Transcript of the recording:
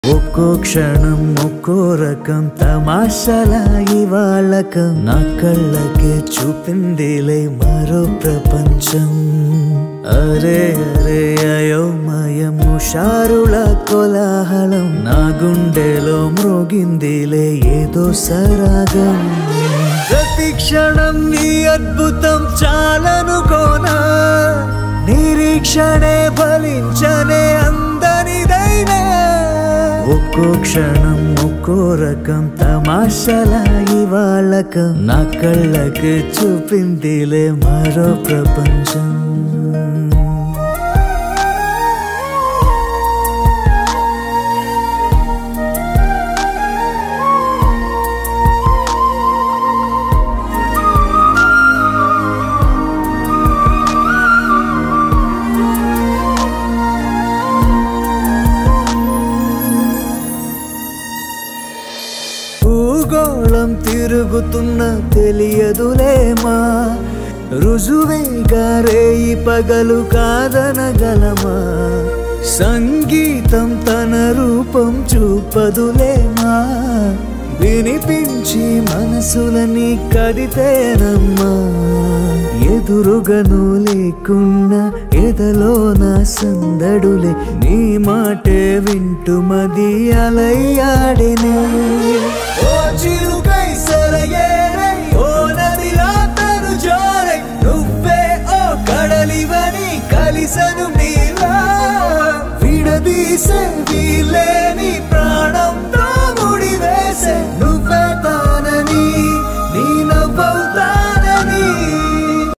ఒక్కో క్షణం ఒక్కో రకం తమాషాల ఇవాళకం నా కళ్ళకే చూపిందిలే మరో ప్రపంచం అరే అరే అయోమయం హుషారుల కోలాహలం నా గుండెలో మ్రోగిందిలే ఏదో సరాగం ప్రతి క్షణం నీ అద్భుతం చాలనుకోనా నిరీక్షణే ఫలించనే అందనిదైనా ఒక్కో క్షణం ఒక్కో రకం తమాషాల ఇవాళకం నా కళ్ళకి చూపిందిలే మరో ప్రపంచం భూగోళం తిరుగుతున్న తెలియదులేమా రుజువేగా రేయి పగలు కాదనగలమా సంగీతం తన రూపం చూపదులేమా వినిపించి మనసులని కదితేనమ్మా ఎదురుగను లేకున్నా ఎదలో నా సందడులే నీ మాటే వింటుమది అలయ్యాడినే ఓ చిరుకై సరయేరై ఓ నదిలా తను జారై నువ్వే ఓ కడలివని కలిసను నీలా విడదీసే వీలేని ప్ర